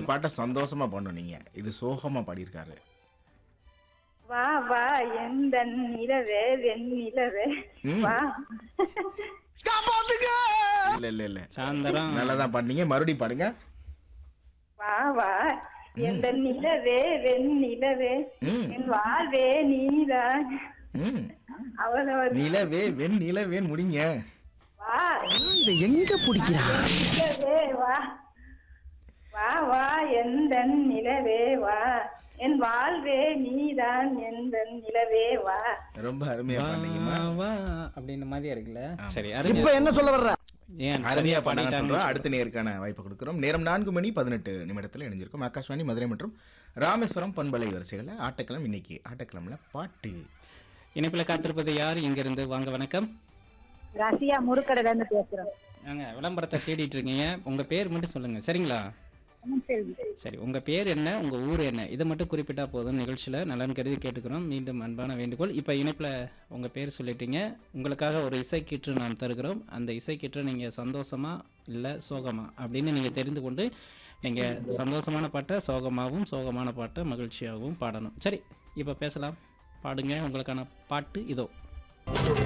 பாட்டை சந்தோஷமா பாடணும் நீங்க இது சோகமா பாடியிருக்காரு வா வா எந்த நிலவே வெண்ணிலவே ம். வா இல்ல இல்ல இல்ல சாயந்தரம் நல்லா தான் பாடினீங்க மறுபடியும் பாடுங்க வா வா எந்த நிலவே வெண்ணிலவே ம் என் வாழ்வே நீதான் ம் அவ்வளவு நிலவே வெண் நிலவேன் முடிங்க வா இதை எங்க பிடிக்கிறான் நிலவே வா வா வா எந்த நிலவே வா என் வாழ்வே நீதான் எந்த நிலவே வா ரொம்ப அருமையா பாடுனீங்கம்மா வா, வா அப்படின்ற மாதிரியா இருக்குல்ல சரி இப்ப அருமையா என்ன சொல்ல வர்ற ஏன் அருமையா சரியா பண்ணாங்க பண்ணிட்டாங்கன்னு சொல்றோம் அடுத்த நேருக்கான வாய்ப்பு கொடுக்குறோம் நேரம் நான்கு மணி பதினெட்டு நிமிடத்தில் இணைஞ்சிருக்கும் ஆகாஷ்வாணி மதுரை மற்றும் ராமேஸ்வரம் பண்பலை வரிசைகளில் ஆட்டக்கிழம் இன்னைக்கு ஆட்டக்கிழமில் பாட்டு இணைப்புல காத்திருப்பது யார் இங்க இருந்து வாங்க வணக்கம் ரசியா முறுக்கடையில இருந்து பேசுறேன் நாங்க விளம்பரத்தை தேடிட்டு இருக்கீங்க உங்க பேர் மட்டும் சொல்லுங்க சரிங்களா சரி உங்க பேர் என்ன உங்க ஊர் என்ன இதை மட்டும் குறிப்பிட்டா போதும் நிகழ்ச்சியில நலன் கருதி கேட்டுக்கிறோம் மீண்டும் அன்பான வேண்டுகோள் இப்போ இணைப்புல உங்க பேர் சொல்லிட்டீங்க உங்களுக்காக ஒரு இசைக்கீற்று நான் தருகிறோம் அந்த இசைக்கீற்று நீங்க சந்தோஷமா இல்ல சோகமா அப்படின்னு நீங்க தெரிந்து கொண்டு நீங்க சந்தோஷமான பாட்டை சோகமாகவும் சோகமான பாட்டை மகிழ்ச்சியாகவும் பாடணும் சரி இப்போ பேசலாம் பாடுங்க உங்களுக்கான பாட்டு இதோ